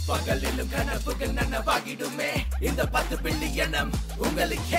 பகலிலும் கனவுகள் நனவாகிடுமே இந்த பத்து பில்லியனம் உங்களுக்கே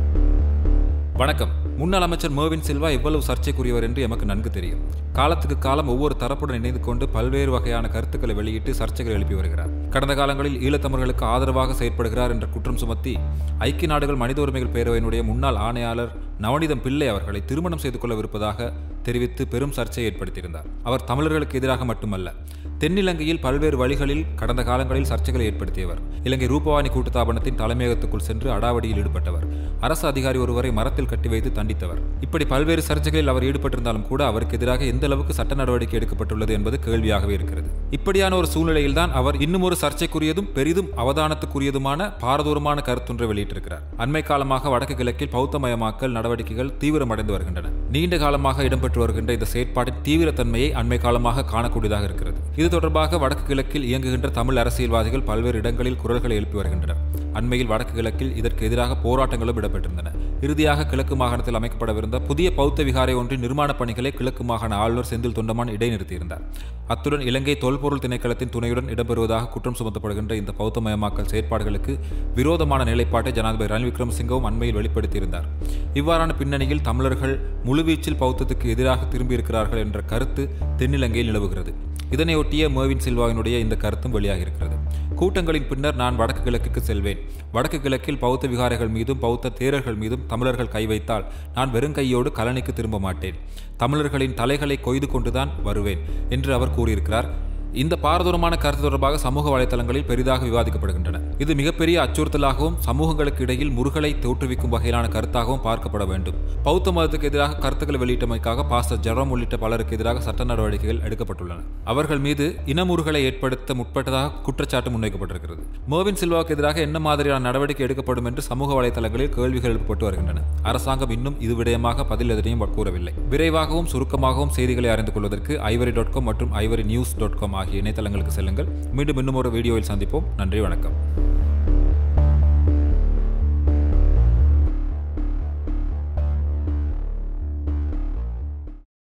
வணக்கம் முன்னாள் அமைச்சர் மர்வின் சில்வா எவ்வளவு சர்ச்சைக்குரியவர் என்று எமக்கு நன்கு தெரியும் காலத்துக்கு காலம் ஒவ்வொரு தரப்புடன் இணைந்து கொண்டு பல்வேறு வகையான கருத்துக்களை வெளியிட்டு சர்ச்சைகள் எழுப்பி வருகிறார் கடந்த காலங்களில் ஈழத்தமிழர்களுக்கு ஆதரவாக செயற்படுகிறார் என்ற குற்றம் சுமத்தி ஐக்கிய நாடுகள் மனித உரிமைகள் பேரவையினுடைய முன்னாள் ஆணையாளர் நவநீதம் பிள்ளை அவர்களை திருமணம் செய்து கொள்ளவிருப்பதாக தெரிவித்து பெரும் சர்ச்சையை ஏற்படுத்தியிருந்தார் அவர் தமிழர்களுக்கு எதிராக மட்டுமல்ல தென்னிலங்கையில் பல்வேறு வழிகளில் கடந்த காலங்களில் சர்ச்சைகளை ஏற்படுத்தியவர் இலங்கை ரூபவாணி கூட்டுத்தாபனத்தின் தலைமையகத்துக்குள் சென்று அடாவடியில் ஈடுபட்டவர் அரசு அதிகாரி ஒருவரை மரத்தில் கட்டி வைத்து தண்டித்தவர் இப்படி பல்வேறு சர்ச்சைகளில் அவர் ஈடுபட்டிருந்தாலும் கூட அவருக்கு எதிராக எந்த அளவுக்கு சட்ட நடவடிக்கை எடுக்கப்பட்டுள்ளது என்பது கேள்வியாகவே இருக்கிறது இப்படியான ஒரு சூழ்நிலையில்தான் அவர் இன்னும் ஒரு சர்ச்சைக்குரியதும் பெரிதும் அவதானத்துக்குரியதுமான பாரதூரமான கருத்தொன்றை வெளியிட்டிருக்கிறார் அண்மை காலமாக வடக்கு கிழக்கில் பௌத்தமயமாக்கல் நடவடிக்கைகள் தீவிரமடைந்து வருகின்றன நீண்ட காலமாக இடம்பெற்று வருகின்ற இந்த செயற்பாட்டின் தீவிரத்தன்மையை அண்மை காலமாக காணக்கூடியதாக இருக்கிறது இது தொடர்பாக வடக்கு கிழக்கில் இயங்குகின்ற தமிழ் அரசியல்வாதிகள் பல்வேறு இடங்களில் குரல்களை எழுப்பி வருகின்றனர் அண்மையில் வடக்கு கிழக்கில் இதற்கு எதிராக போராட்டங்களும் இடம்பெற்றிருந்தன இறுதியாக கிழக்கு மாகாணத்தில் அமைக்கப்படவிருந்த புதிய பௌத்த விகாரை ஒன்றின் நிர்மாணப் பணிகளை கிழக்கு மாகாண ஆளுநர் செந்தில் தொண்டமான் இடைநிறுத்தியிருந்தார் அத்துடன் இலங்கை தொல்பொருள் திணைக்களத்தின் துணையுடன் இடம்பெறுவதாக குற்றம் சுமத்தப்படுகின்ற இந்த பௌத்தமயமாக்கல் செயற்பாடுகளுக்கு விரோதமான நிலைப்பாட்டை ஜனாதிபதி ரணில் விக்ரமசிங்கவும் அண்மையில் வெளிப்படுத்தியிருந்தார் இவ்வாறான பின்னணியில் தமிழர்கள் முழுவீச்சில் பௌத்தத்துக்கு எதிராக திரும்பியிருக்கிறார்கள் என்ற கருத்து தென்னிலங்கையில் நிலவுகிறது இதனையொட்டிய மேவின் சில்வாவினுடைய இந்த கருத்தும் வெளியாகியிருக்கிறது கூட்டங்களின் பின்னர் நான் வடக்கு கிழக்குக்கு செல்வேன் வடக்கு கிழக்கில் பௌத்த விகாரைகள் மீதும் பௌத்த தேரர்கள் மீதும் தமிழர்கள் கை வைத்தால் நான் வெறும் கையோடு கலனிக்கு திரும்ப மாட்டேன் தமிழர்களின் தலைகளை கொய்து கொண்டுதான் வருவேன் என்று அவர் கூறியிருக்கிறார் இந்த பாரதூரமான கருத்து தொடர்பாக சமூக வலைதளங்களில் பெரிதாக விவாதிக்கப்படுகின்றன இது மிகப்பெரிய அச்சுறுத்தலாகவும் சமூகங்களுக்கு இடையில் முருகலை தோற்றுவிக்கும் வகையிலான கருத்தாகவும் பார்க்கப்பட வேண்டும் பௌத்த மதத்துக்கு எதிராக கருத்துக்களை வெளியிட்டமைக்காக பாஸ்டர் ஜெரோம் உள்ளிட்ட பலருக்கு எதிராக சட்ட நடவடிக்கைகள் எடுக்கப்பட்டுள்ளன அவர்கள் மீது இனமுறுகளை ஏற்படுத்த முற்பட்டதாக குற்றச்சாட்டு முன்வைக்கப்பட்டிருக்கிறது மோவின் சில்வாவுக்கு எதிராக என்ன மாதிரியான நடவடிக்கை எடுக்கப்படும் என்று சமூக வலைதளங்களில் கேள்விகள் எழுப்பப்பட்டு வருகின்றன அரசாங்கம் இன்னும் இது விடயமாக பதில் எதனையும் கூறவில்லை விரைவாகவும் சுருக்கமாகவும் செய்திகளை அறிந்து கொள்வதற்கு ஐவரி டாட் காம் மற்றும் ஐவரி நியூஸ் டாட் காம் ஆகிய இணையதளங்களுக்கு செல்லுங்கள் மீண்டும் இன்னும் ஒரு வீடியோவில் சந்திப்போம் நன்றி வணக்கம்